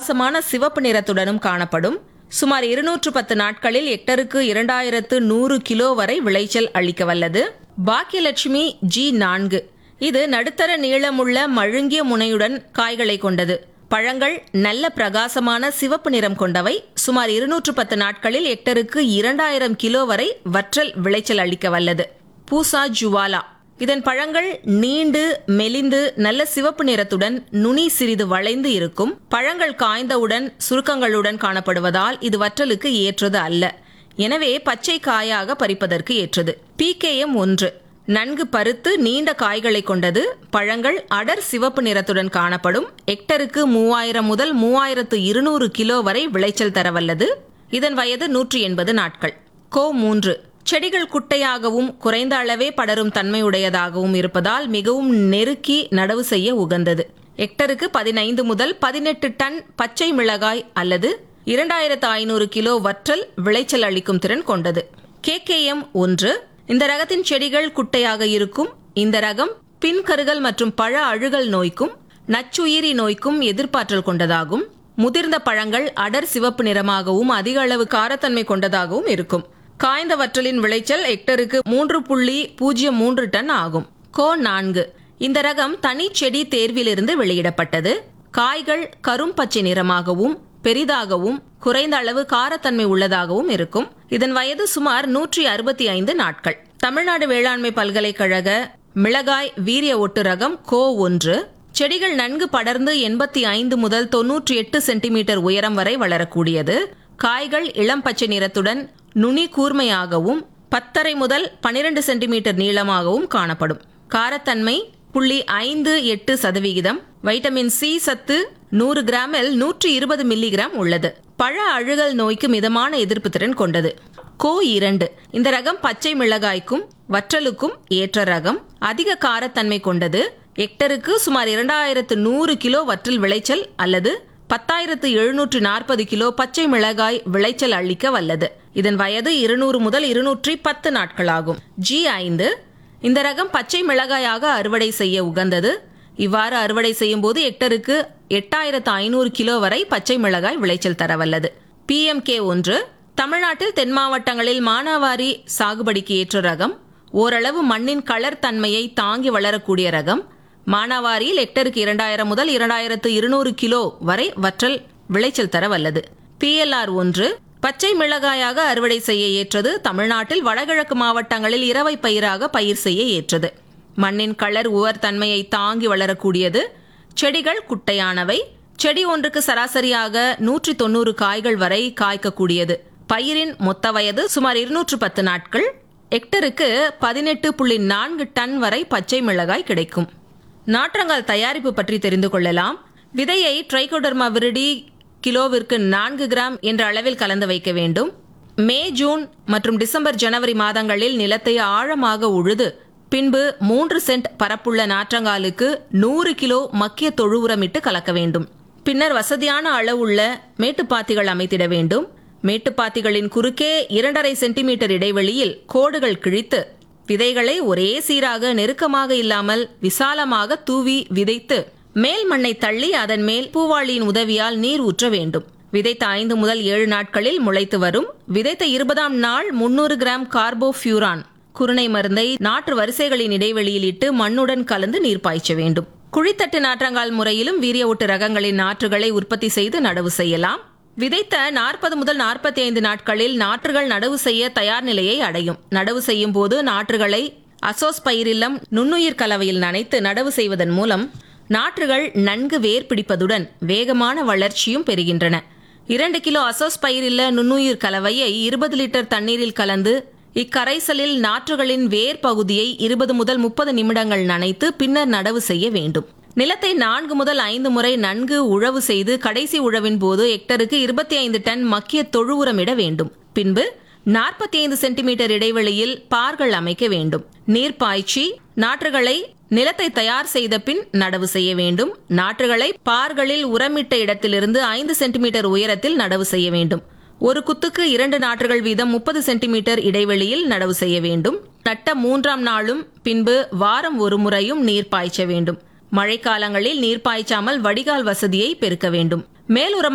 பிரகாசமான சிவப்பு நிறத்துடனும் காணப்படும் சுமார் இருநூற்று பத்து நாட்களில் ஹெக்டருக்கு இரண்டாயிரத்து நூறு கிலோ வரை விளைச்சல் அளிக்க வல்லது பாக்கியலட்சுமி ஜி நான்கு இது நடுத்தர நீளமுள்ள மழுங்கிய முனையுடன் காய்களை கொண்டது பழங்கள் நல்ல பிரகாசமான சிவப்பு நிறம் கொண்டவை சுமார் இருநூற்று பத்து நாட்களில் ஹெக்டருக்கு இரண்டாயிரம் கிலோ வரை வற்றல் விளைச்சல் அளிக்க வல்லது பூசா ஜுவாலா இதன் பழங்கள் நீண்டு மெலிந்து நல்ல சிவப்பு நிறத்துடன் நுனி சிறிது வளைந்து இருக்கும் பழங்கள் காய்ந்தவுடன் சுருக்கங்களுடன் காணப்படுவதால் இது வற்றலுக்கு ஏற்றது அல்ல எனவே பச்சை காயாக பறிப்பதற்கு ஏற்றது பிகேஎம் ஒன்று நன்கு பருத்து நீண்ட காய்களை கொண்டது பழங்கள் அடர் சிவப்பு நிறத்துடன் காணப்படும் ஹெக்டருக்கு மூவாயிரம் முதல் மூவாயிரத்து இருநூறு கிலோ வரை விளைச்சல் தரவல்லது இதன் வயது நூற்றி எண்பது நாட்கள் கோ மூன்று செடிகள் குட்டையாகவும் குறைந்த அளவே படரும் தன்மையுடையதாகவும் இருப்பதால் மிகவும் நெருக்கி நடவு செய்ய உகந்தது ஹெக்டருக்கு பதினைந்து முதல் பதினெட்டு டன் பச்சை மிளகாய் அல்லது இரண்டாயிரத்து ஐநூறு கிலோ வற்றல் விளைச்சல் அளிக்கும் திறன் கொண்டது கேகேஎம் ஒன்று இந்த ரகத்தின் செடிகள் குட்டையாக இருக்கும் இந்த ரகம் பின்கருகல் மற்றும் பழ அழுகல் நோய்க்கும் நச்சுயிரி நோய்க்கும் எதிர்ப்பாற்றல் கொண்டதாகும் முதிர்ந்த பழங்கள் அடர் சிவப்பு நிறமாகவும் அதிக அளவு காரத்தன்மை கொண்டதாகவும் இருக்கும் காய்ந்த வற்றலின் விளைச்சல் ஹெக்டருக்கு மூன்று புள்ளி பூஜ்ஜியம் மூன்று டன் ஆகும் கோ நான்கு இந்த ரகம் தனி செடி தேர்விலிருந்து வெளியிடப்பட்டது காய்கள் கரும்பச்சை நிறமாகவும் பெரிதாகவும் குறைந்த அளவு காரத்தன்மை உள்ளதாகவும் இருக்கும் இதன் வயது சுமார் நூற்றி அறுபத்தி ஐந்து நாட்கள் தமிழ்நாடு வேளாண்மை பல்கலைக்கழக மிளகாய் வீரிய ஒட்டு ரகம் கோ ஒன்று செடிகள் நன்கு படர்ந்து எண்பத்தி ஐந்து முதல் தொன்னூற்றி எட்டு சென்டிமீட்டர் உயரம் வரை வளரக்கூடியது காய்கள் இளம் பச்சை நிறத்துடன் நுனி கூர்மையாகவும் பத்தரை முதல் பனிரெண்டு சென்டிமீட்டர் நீளமாகவும் காணப்படும் காரத்தன்மை புள்ளி ஐந்து எட்டு சதவிகிதம் வைட்டமின் சி சத்து நூறு கிராமில் நூற்றி இருபது மில்லிகிராம் உள்ளது பழ அழுகல் நோய்க்கு மிதமான எதிர்ப்பு திறன் கொண்டது கோ இரண்டு இந்த ரகம் பச்சை மிளகாய்க்கும் வற்றலுக்கும் ஏற்ற ரகம் அதிக காரத்தன்மை கொண்டது ஹெக்டருக்கு சுமார் இரண்டாயிரத்து நூறு கிலோ வற்றல் விளைச்சல் அல்லது பத்தாயிரத்து எழுநூற்று நாற்பது கிலோ பச்சை மிளகாய் விளைச்சல் அளிக்க வல்லது இதன் வயது இருநூறு முதல் இருநூற்றி பத்து நாட்களாகும் ஜி ஐந்து இந்த ரகம் பச்சை மிளகாயாக அறுவடை செய்ய உகந்தது இவ்வாறு அறுவடை செய்யும் போது ஹெக்டருக்கு எட்டாயிரத்து ஐநூறு கிலோ வரை பச்சை மிளகாய் விளைச்சல் தரவல்லது பிஎம்கே ஒன்று தமிழ்நாட்டில் தென் மாவட்டங்களில் மானாவாரி சாகுபடிக்கு ஏற்ற ரகம் ஓரளவு மண்ணின் கலர் தன்மையை தாங்கி வளரக்கூடிய ரகம் மானாவாரியில் ஹெக்டருக்கு இரண்டாயிரம் முதல் இரண்டாயிரத்து இருநூறு கிலோ வரை வற்றல் விளைச்சல் தர வல்லது பிஎல்ஆர் ஒன்று பச்சை மிளகாயாக அறுவடை செய்ய ஏற்றது தமிழ்நாட்டில் வடகிழக்கு மாவட்டங்களில் இரவை பயிராக பயிர் செய்ய ஏற்றது மண்ணின் கலர் உவர் தன்மையை தாங்கி வளரக்கூடியது செடிகள் குட்டையானவை செடி ஒன்றுக்கு சராசரியாக நூற்றி தொண்ணூறு காய்கள் வரை காய்க்கக்கூடியது பயிரின் மொத்த வயது சுமார் இருநூற்று பத்து நாட்கள் ஹெக்டருக்கு பதினெட்டு புள்ளி நான்கு டன் வரை பச்சை மிளகாய் கிடைக்கும் நாற்றங்கால் தயாரிப்பு பற்றி தெரிந்து கொள்ளலாம் விதையை ட்ரைகோடர்மா விரிடி கிலோவிற்கு நான்கு கிராம் என்ற அளவில் கலந்து வைக்க வேண்டும் மே ஜூன் மற்றும் டிசம்பர் ஜனவரி மாதங்களில் நிலத்தை ஆழமாக உழுது பின்பு மூன்று சென்ட் பரப்புள்ள நாற்றங்காலுக்கு நூறு கிலோ மக்கிய தொழு உரமிட்டு கலக்க வேண்டும் பின்னர் வசதியான அளவுள்ள மேட்டுப்பாத்திகள் அமைத்திட வேண்டும் மேட்டுப்பாத்திகளின் குறுக்கே இரண்டரை சென்டிமீட்டர் இடைவெளியில் கோடுகள் கிழித்து விதைகளை ஒரே சீராக நெருக்கமாக இல்லாமல் விசாலமாக தூவி விதைத்து மேல் மண்ணை தள்ளி அதன் மேல் பூவாளியின் உதவியால் நீர் ஊற்ற வேண்டும் விதைத்த ஐந்து முதல் ஏழு நாட்களில் முளைத்து வரும் விதைத்த இருபதாம் நாள் முன்னூறு கிராம் கார்போஃபியூரான் குருணை மருந்தை நாற்று வரிசைகளின் இடைவெளியில் இட்டு மண்ணுடன் கலந்து நீர் பாய்ச்ச வேண்டும் குழித்தட்டு நாற்றங்கால் முறையிலும் வீரிய ஒட்டு ரகங்களின் நாற்றுகளை உற்பத்தி செய்து நடவு செய்யலாம் விதைத்த நாற்பது முதல் நாற்பத்தி ஐந்து நாட்களில் நாற்றுகள் நடவு செய்ய தயார் நிலையை அடையும் நடவு செய்யும் போது நாற்றுகளை அசோஸ் பயிரில்லம் நுண்ணுயிர் கலவையில் நனைத்து நடவு செய்வதன் மூலம் நாற்றுகள் நன்கு வேர் பிடிப்பதுடன் வேகமான வளர்ச்சியும் பெறுகின்றன இரண்டு கிலோ அசோஸ் பயிரில்ல நுண்ணுயிர் கலவையை இருபது லிட்டர் தண்ணீரில் கலந்து இக்கரைசலில் நாற்றுகளின் வேர் பகுதியை இருபது முதல் முப்பது நிமிடங்கள் நனைத்து பின்னர் நடவு செய்ய வேண்டும் நிலத்தை நான்கு முதல் ஐந்து முறை நன்கு உழவு செய்து கடைசி உழவின் போது ஹெக்டருக்கு இருபத்தி ஐந்து டன் மக்கிய தொழு உரமிட வேண்டும் பின்பு நாற்பத்தி ஐந்து சென்டிமீட்டர் இடைவெளியில் பார்கள் அமைக்க வேண்டும் நீர் பாய்ச்சி நாற்றுகளை நிலத்தை தயார் செய்த பின் நடவு செய்ய வேண்டும் நாற்றுகளை பார்களில் உரமிட்ட இடத்திலிருந்து ஐந்து சென்டிமீட்டர் உயரத்தில் நடவு செய்ய வேண்டும் ஒரு குத்துக்கு இரண்டு நாற்றுகள் வீதம் முப்பது சென்டிமீட்டர் இடைவெளியில் நடவு செய்ய வேண்டும் நட்ட மூன்றாம் நாளும் பின்பு வாரம் ஒரு முறையும் நீர் பாய்ச்ச வேண்டும் மழைக்காலங்களில் நீர் பாய்ச்சாமல் வடிகால் வசதியை பெருக்க வேண்டும் மேலுரமாக